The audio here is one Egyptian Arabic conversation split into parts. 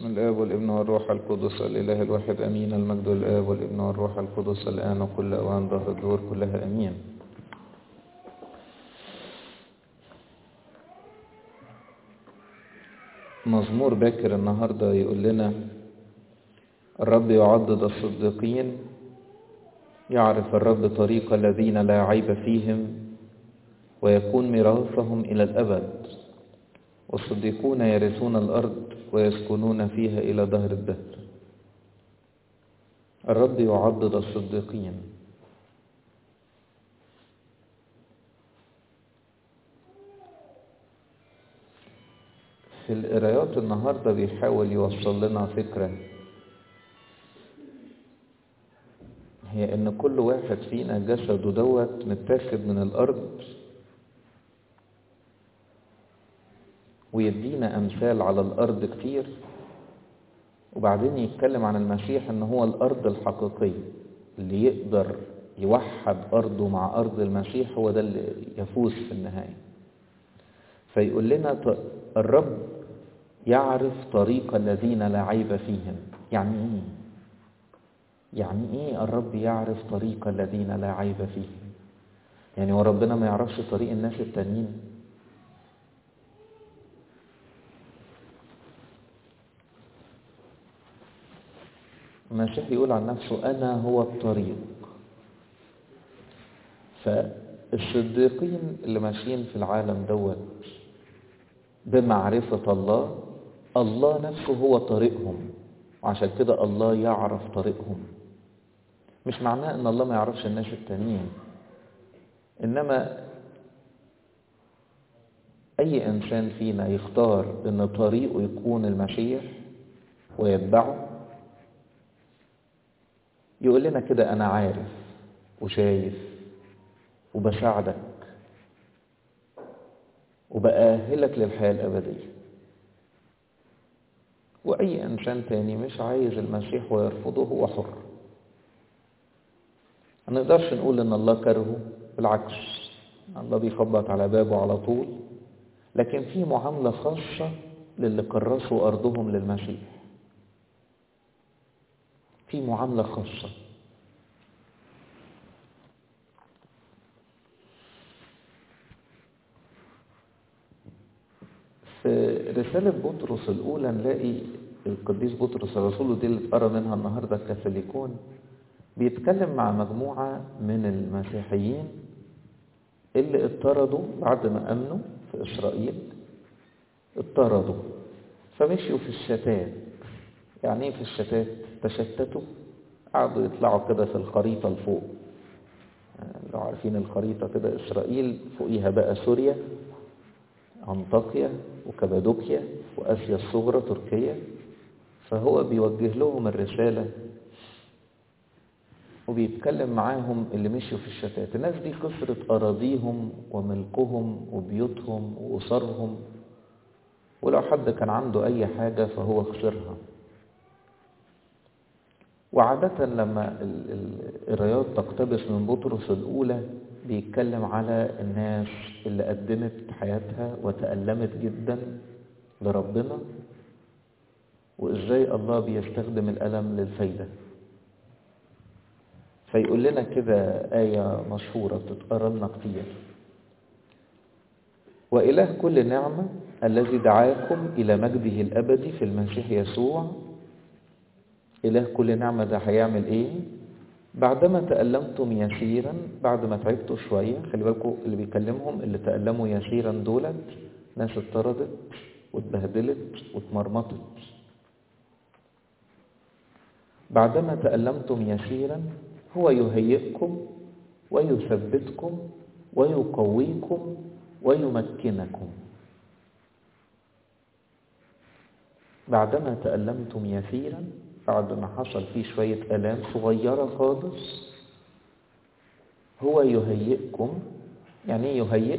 بسم الآب والابن والروح القدس الإله الواحد أمين المجد الآب والابن والروح القدس الآن وكل أوان ظهر الدور كلها أمين مزمور باكر النهاردة يقول لنا الرب يعضد الصديقين يعرف الرب طريق الذين لا عيب فيهم ويكون ميراثهم إلى الأبد والصديقون يرثون الأرض ويسكنون فيها إلى دهر الدهر الرب يعضد الصديقين في القرايات النهاردة بيحاول يوصل لنا فكرة هي ان كل واحد فينا جسده دوت متاخد من الارض ويدينا امثال على الارض كتير وبعدين يتكلم عن المسيح ان هو الارض الحقيقية اللي يقدر يوحد ارضه مع ارض المسيح هو ده اللي يفوز في النهاية فيقول لنا الرب يعرف طريق الذين لا عيب فيهم يعني ايه يعني ايه الرب يعرف طريق الذين لا عيب فيهم يعني هو ربنا ما يعرفش طريق الناس التانيين المسيح يقول عن نفسه انا هو الطريق فالصديقين اللي ماشيين في العالم دوت بمعرفة الله الله نفسه هو طريقهم وعشان كده الله يعرف طريقهم مش معناه ان الله ما يعرفش الناس التانيين انما اي انسان فينا يختار ان طريقه يكون المسيح ويتبعه يقول لنا كده انا عارف وشايف وبساعدك وبأهلك للحياة الأبدية وأي إنسان تاني مش عايز المسيح ويرفضه هو حر ما نقدرش نقول إن الله كرهه بالعكس الله بيخبط على بابه على طول لكن في معاملة خاصة للي كرسوا أرضهم للمسيح في معاملة خاصة في رسالة بطرس الأولى نلاقي القديس بطرس الرسول ودي اللي اتقرا منها النهارده الكاثوليكون بيتكلم مع مجموعة من المسيحيين اللي اضطردوا بعد ما أمنوا في إسرائيل اضطردوا فمشيوا في الشتات يعني ايه في الشتات تشتتوا قعدوا يطلعوا كده في الخريطة لفوق لو عارفين الخريطة كده إسرائيل فوقيها بقى سوريا أنطاكيا وكبادوكيا وآسيا الصغرى تركيا فهو بيوجه لهم الرسالة وبيتكلم معاهم اللي مشوا في الشتات الناس دي كثرت أراضيهم وملكهم وبيوتهم وأسرهم ولو حد كان عنده أي حاجة فهو خسرها وعادة لما القرايات تقتبس من بطرس الأولى بيتكلم على الناس اللي قدمت حياتها وتألمت جدا لربنا وإزاي الله بيستخدم الألم للفايدة فيقول لنا كده آية مشهورة بتتقرا لنا كتير وإله كل نعمة الذي دعاكم إلى مجده الأبدي في المسيح يسوع إله كل نعمة ده هيعمل إيه؟ بعدما تألمتم يسيرا بعد ما تعبتوا شوية خلي بالكم اللي بيكلمهم اللي تألموا يسيرا دولت ناس اتطردت واتبهدلت واتمرمطت بعدما تألمتم يسيرا هو يهيئكم ويثبتكم ويقويكم ويمكنكم بعدما تألمتم يسيرا بعد ما حصل فيه شوية آلام صغيرة خالص هو يهيئكم يعني ايه يهيئ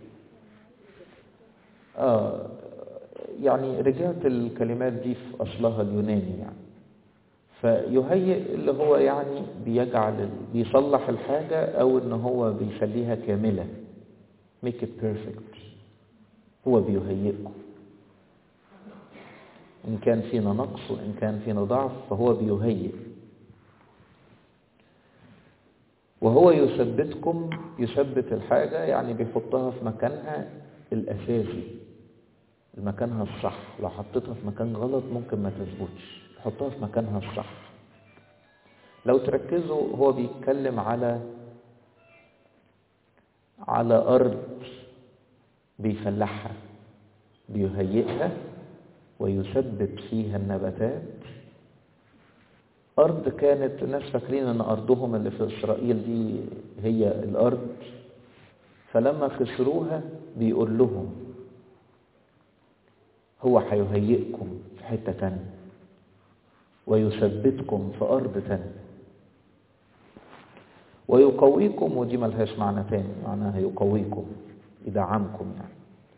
آه يعني رجعت الكلمات دي في أصلها اليوناني يعني فيهيئ اللي هو يعني بيجعل بيصلح الحاجة أو إن هو بيخليها كاملة make it perfect هو بيهيئكم إن كان فينا نقص وإن كان فينا ضعف فهو بيهيئ وهو يثبتكم يثبت الحاجة يعني بيحطها في مكانها الأساسي مكانها الصح لو حطيتها في مكان غلط ممكن ما تثبتش حطها في مكانها الصح لو تركزوا هو بيتكلم على على أرض بيفلحها بيهيئها ويثبت فيها النباتات أرض كانت الناس فاكرين أن أرضهم اللي في إسرائيل دي هي الأرض فلما خسروها بيقول لهم هو هيهيئكم في حتة تانية ويثبتكم في أرض تانية ويقويكم ودي ملهاش معنى تاني معناها يقويكم يدعمكم يعني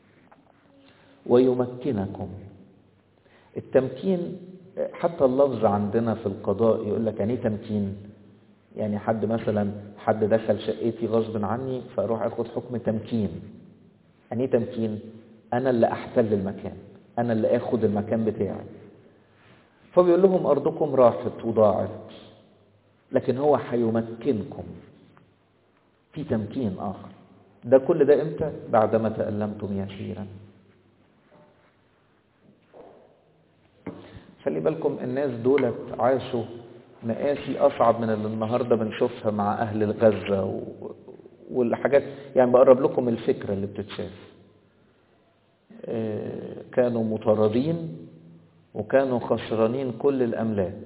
ويمكنكم التمكين حتى اللفظ عندنا في القضاء يقول لك يعني ايه تمكين يعني حد مثلا حد دخل شقتي غصب عني فاروح اخد حكم تمكين يعني ايه تمكين انا اللي احتل المكان انا اللي اخد المكان بتاعي فبيقول لهم ارضكم راحت وضاعت لكن هو هيمكنكم في تمكين اخر ده كل ده امتى بعدما تألمتم يسيرا خلي بالكم الناس دولت عاشوا مقاسي اصعب من اللي النهارده بنشوفها مع اهل غزه و... والحاجات يعني بقرب لكم الفكره اللي بتتشاف كانوا مطاردين وكانوا خسرانين كل الاملاك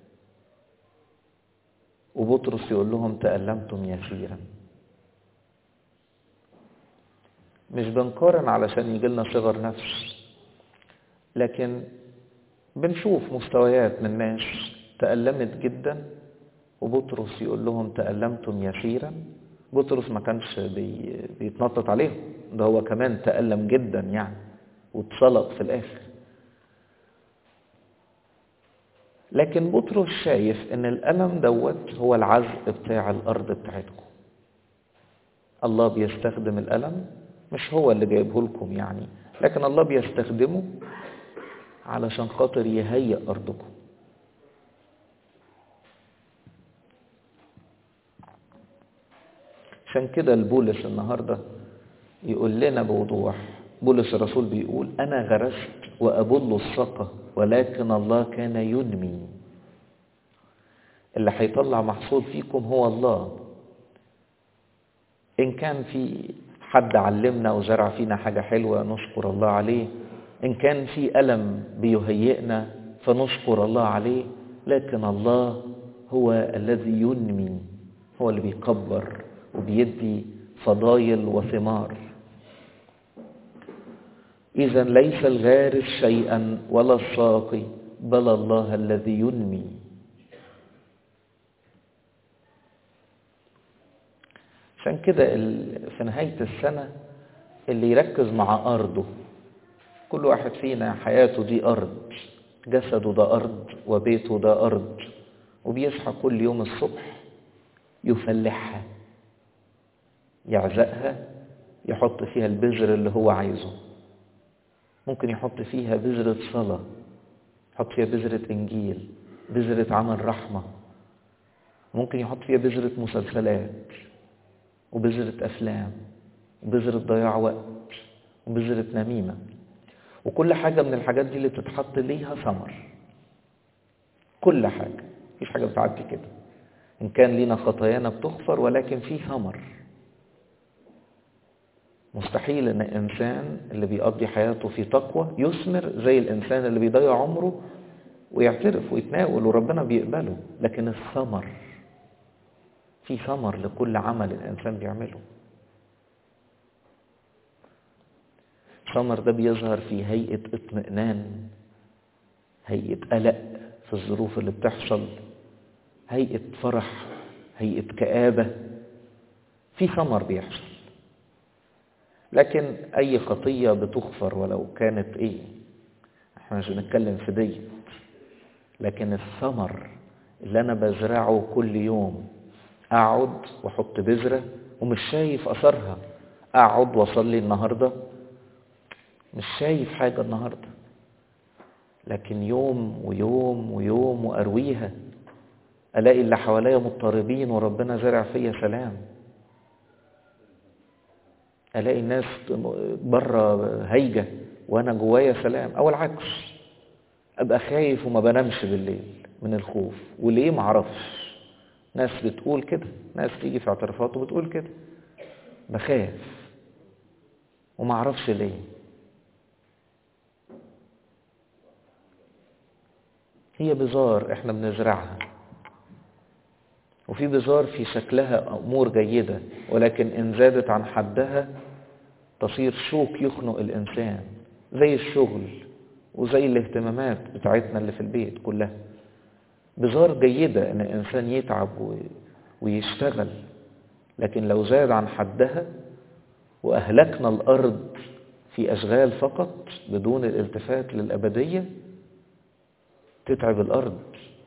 وبطرس يقول لهم تألمتم يسيرا مش بنقارن علشان يجي لنا صغر نفس لكن بنشوف مستويات من ناس تألمت جدا وبطرس يقول لهم تألمتم يسيرا بطرس ما كانش بي بيتنطط عليهم ده هو كمان تألم جدا يعني واتصلب في الآخر لكن بطرس شايف ان الألم دوت هو العزق بتاع الأرض بتاعتكم الله بيستخدم الألم مش هو اللي جايبه لكم يعني لكن الله بيستخدمه علشان خاطر يهيئ أرضكم عشان كده البولس النهاردة يقول لنا بوضوح بولس الرسول بيقول أنا غرست وأبل السقة ولكن الله كان ينمي اللي هيطلع محصول فيكم هو الله إن كان في حد علمنا وزرع فينا حاجة حلوة نشكر الله عليه إن كان في ألم بيهيئنا فنشكر الله عليه لكن الله هو الذي ينمي هو اللي بيكبر وبيدي فضايل وثمار إذا ليس الغارس شيئا ولا الساقي بل الله الذي ينمي عشان كده في نهاية السنة اللي يركز مع أرضه كل واحد فينا حياته دي أرض جسده ده أرض وبيته ده أرض وبيصحى كل يوم الصبح يفلحها يعزقها يحط فيها البذر اللي هو عايزه ممكن يحط فيها بذرة صلاة يحط فيها بذرة إنجيل بذرة عمل رحمة ممكن يحط فيها بذرة مسلسلات وبذرة أفلام وبذرة ضياع وقت وبذرة نميمة وكل حاجة من الحاجات دي اللي بتتحط ليها ثمر كل حاجة مفيش حاجة بتعدي كده إن كان لينا خطايانا بتغفر ولكن في ثمر مستحيل ان الانسان اللي بيقضي حياته في تقوى يثمر زي الانسان اللي بيضيع عمره ويعترف ويتناول وربنا بيقبله لكن الثمر في ثمر لكل عمل الانسان بيعمله الثمر ده بيظهر في هيئة اطمئنان هيئة قلق في الظروف اللي بتحصل هيئة فرح هيئة كآبة في ثمر بيحصل لكن اي خطية بتغفر ولو كانت ايه احنا مش بنتكلم في دي لكن الثمر اللي انا بزرعه كل يوم اقعد واحط بذرة ومش شايف اثرها اقعد واصلي النهاردة مش شايف حاجة النهاردة لكن يوم ويوم ويوم وأرويها ألاقي اللي حواليا مضطربين وربنا زرع فيا سلام ألاقي الناس بره هيجة وأنا جوايا سلام أو العكس أبقى خايف وما بنامش بالليل من الخوف وليه معرفش ناس بتقول كده ناس تيجي في اعترافات وبتقول كده بخاف وما اعرفش ليه هي بذار احنا بنزرعها وفي بذار في شكلها امور جيده ولكن ان زادت عن حدها تصير شوك يخنق الانسان زي الشغل وزي الاهتمامات بتاعتنا اللي في البيت كلها بذار جيده ان الانسان يتعب ويشتغل لكن لو زاد عن حدها واهلكنا الارض في اشغال فقط بدون الالتفات للابديه تتعب الارض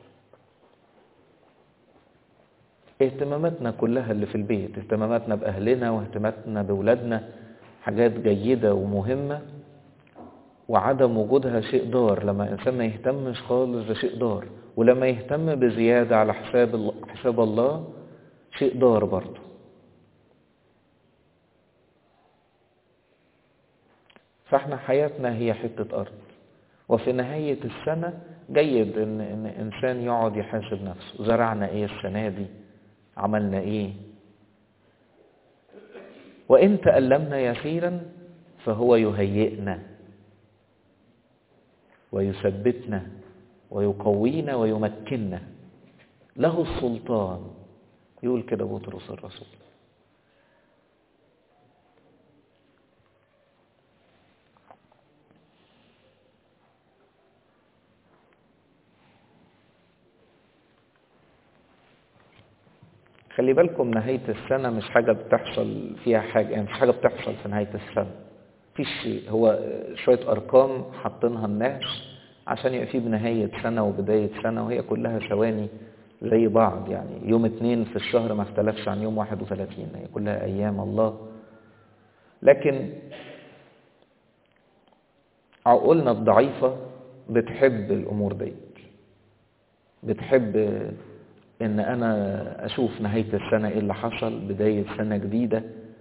اهتماماتنا كلها اللي في البيت اهتماماتنا باهلنا واهتماماتنا باولادنا حاجات جيده ومهمه وعدم وجودها شيء ضار لما انسان ما يهتمش خالص ده شيء ضار ولما يهتم بزياده على حساب حساب الله شيء ضار برضه فاحنا حياتنا هي حتة أرض وفي نهاية السنة جيد إن, إن إنسان يقعد يحاسب نفسه زرعنا إيه السنة دي عملنا إيه وإن تألمنا يسيرا فهو يهيئنا ويثبتنا ويقوينا ويمكننا له السلطان يقول كده بطرس الرسول خلي بالكم نهاية السنة مش حاجة بتحصل فيها حاجة يعني مش حاجة بتحصل في نهاية السنة فيش شيء هو شوية أرقام حاطينها الناس عشان يبقى في بنهاية سنة وبداية سنة وهي كلها ثواني زي بعض يعني يوم اتنين في الشهر ما اختلفش عن يوم واحد وثلاثين هي كلها أيام الله لكن عقولنا الضعيفة بتحب الأمور دي بتحب ان انا اشوف نهاية السنة ايه اللي حصل بداية سنة جديدة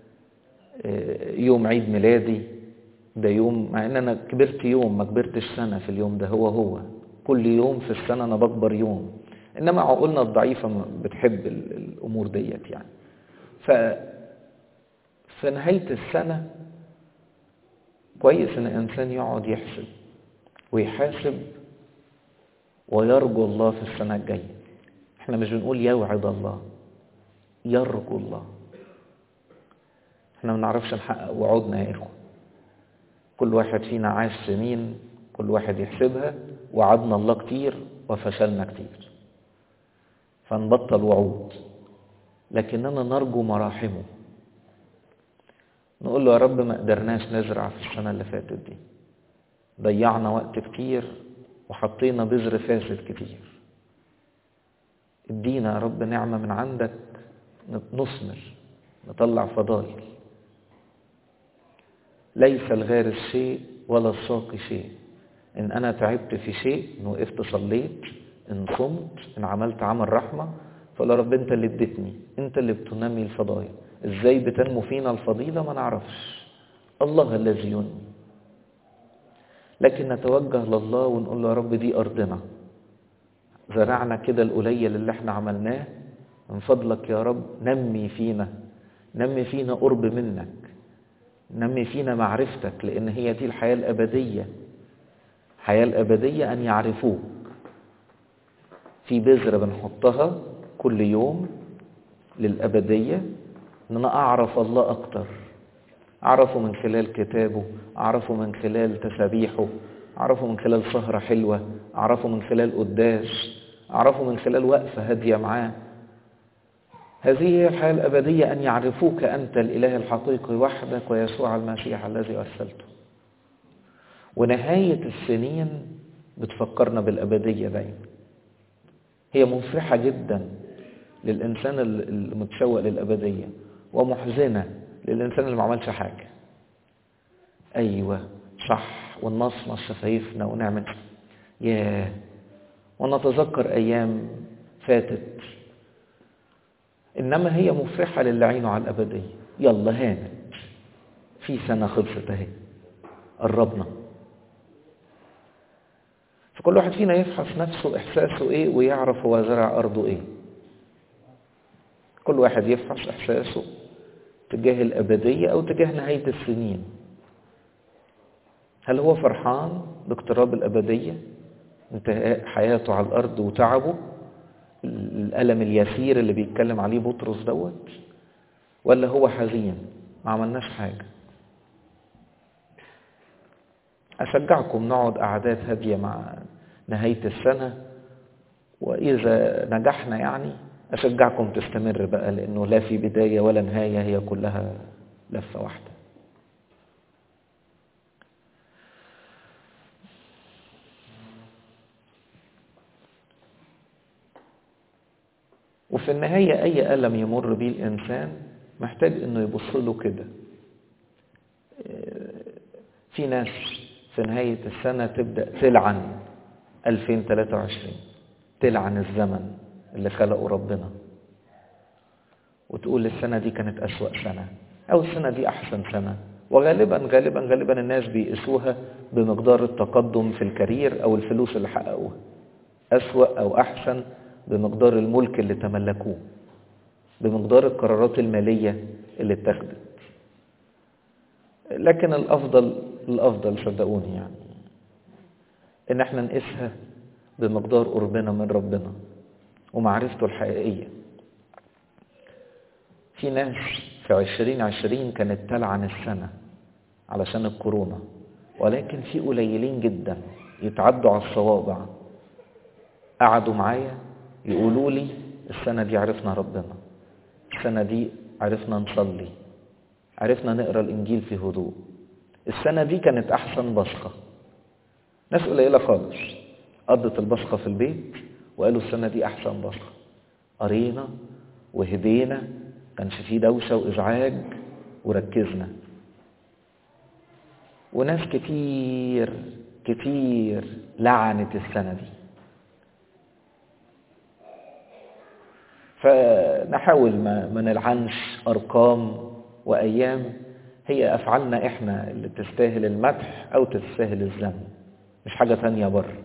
يوم عيد ميلادي ده يوم مع ان انا كبرت يوم ما كبرتش سنة في اليوم ده هو هو كل يوم في السنة انا بكبر يوم انما عقولنا الضعيفة بتحب الامور ديت يعني ف في نهاية السنة كويس ان الانسان يقعد يحسب ويحاسب ويرجو الله في السنة الجاية احنا مش بنقول يوعد الله يرجو الله احنا ما بنعرفش نحقق وعودنا يا اخوه كل واحد فينا عاش سنين كل واحد يحسبها وعدنا الله كتير وفشلنا كتير فنبطل وعود لكننا نرجو مراحمه نقول له يا رب ما قدرناش نزرع في السنة اللي فاتت دي ضيعنا وقت كتير وحطينا بذر فاسد كتير ادينا يا رب نعمة من عندك نثمر نطلع فضائل ليس الغارس شيء ولا الساقي شيء إن أنا تعبت في شيء إن وقفت صليت إن صمت إن عملت عمل رحمة فقال يا رب أنت اللي اديتني أنت اللي بتنمي الفضائل إزاي بتنمو فينا الفضيلة ما نعرفش الله الذي ينمي لكن نتوجه لله ونقول له يا رب دي أرضنا زرعنا كده القليل اللي احنا عملناه من فضلك يا رب نمي فينا نمي فينا قرب منك نمي فينا معرفتك لأن هي دي الحياة الأبدية الحياة الأبدية أن يعرفوك في بذرة بنحطها كل يوم للأبدية أن أنا أعرف الله أكتر أعرفه من خلال كتابه أعرفه من خلال تسابيحه أعرفه من خلال سهرة حلوة أعرفه من خلال قداس أعرفه من خلال وقفة هادية معاه هذه هي الحياة الأبدية أن يعرفوك أنت الإله الحقيقي وحدك ويسوع المسيح الذي أرسلته ونهاية السنين بتفكرنا بالأبدية دايما هي مفرحة جدا للإنسان المتشوق للأبدية ومحزنة للإنسان اللي ما عملش حاجة أيوة صح ونمصمص شفايفنا ونعمل ياه ونتذكر أيام فاتت إنما هي مفرحة للي عينه على الأبدية يلا هانت في سنة خلصت أهي قربنا فكل واحد فينا يفحص نفسه إحساسه إيه ويعرف هو زرع أرضه إيه كل واحد يفحص إحساسه تجاه الأبدية أو تجاه نهاية السنين هل هو فرحان باقتراب الأبدية انتهاء حياته على الأرض وتعبه الألم اليسير اللي بيتكلم عليه بطرس دوت ولا هو حزين ما عملناش حاجة أشجعكم نقعد قعدات هادية مع نهاية السنة وإذا نجحنا يعني أشجعكم تستمر بقى لأنه لا في بداية ولا نهاية هي كلها لفة واحدة وفي النهاية أي ألم يمر به الإنسان محتاج إنه يبص له كده في ناس في نهاية السنة تبدأ تلعن 2023 تلعن الزمن اللي خلقه ربنا وتقول السنة دي كانت أسوأ سنة أو السنة دي أحسن سنة وغالبا غالبا غالبا الناس بيقيسوها بمقدار التقدم في الكارير أو الفلوس اللي حققوها أسوأ أو أحسن بمقدار الملك اللي تملكوه بمقدار القرارات المالية اللي اتخذت لكن الأفضل الأفضل صدقوني يعني إن احنا نقيسها بمقدار قربنا من ربنا ومعرفته الحقيقية في ناس في عشرين عشرين كانت تلعن السنة علشان الكورونا ولكن في قليلين جدا يتعدوا على الصوابع قعدوا معايا يقولوا لي السنة دي عرفنا ربنا السنة دي عرفنا نصلي عرفنا نقرا الإنجيل في هدوء السنة دي كانت أحسن بصقة ناس قليلة خالص قضت البصقة في البيت وقالوا السنة دي أحسن بصقة قرينا وهدينا كانش فيه دوشة وإزعاج وركزنا وناس كتير كتير لعنت السنة دي فنحاول ما, ما نلعنش أرقام وأيام هي أفعالنا إحنا اللي تستاهل المدح أو تستاهل الذم مش حاجة تانية بره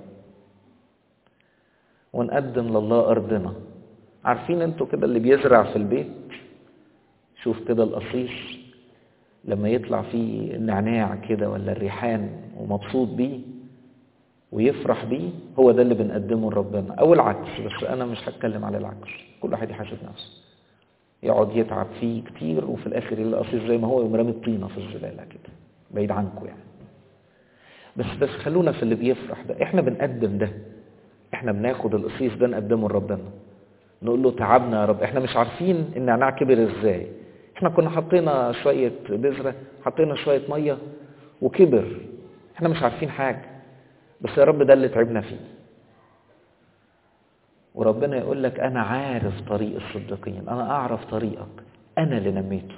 ونقدم لله أرضنا عارفين انتوا كده اللي بيزرع في البيت شوف كده القصيص لما يطلع فيه النعناع كده ولا الريحان ومبسوط بيه ويفرح بيه هو ده اللي بنقدمه لربنا او العكس بس انا مش هتكلم على العكس كل واحد يحاسب نفسه يقعد يتعب فيه كتير وفي الاخر يلاقي قصيص زي ما هو يقوم رامي الطينه في الزباله كده بعيد عنكم يعني بس بس خلونا في اللي بيفرح ده احنا بنقدم ده احنا بناخد القصيص ده نقدمه لربنا نقول له تعبنا يا رب احنا مش عارفين النعناع كبر ازاي احنا كنا حطينا شوية بذرة حطينا شوية مية وكبر احنا مش عارفين حاجة بس يا رب ده اللي تعبنا فيه وربنا يقول لك انا عارف طريق الصديقين انا اعرف طريقك انا اللي نميته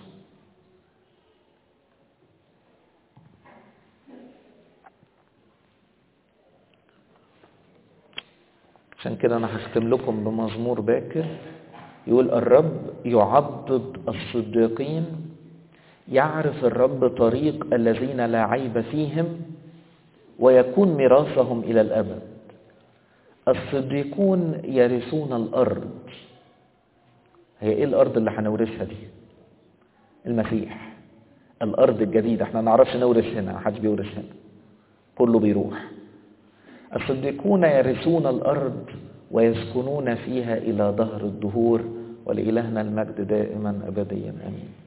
عشان كده انا هختم لكم بمزمور باكر يقول الرب يعضد الصديقين يعرف الرب طريق الذين لا عيب فيهم ويكون ميراثهم الى الابد الصديقون يرثون الارض هي ايه الارض اللي هنورثها دي المسيح الارض الجديده احنا ما نعرفش نورث هنا محدش بيورث هنا كله بيروح الصديقون يرثون الارض ويسكنون فيها الى ظهر الدهور ولالهنا المجد دائما ابديا امين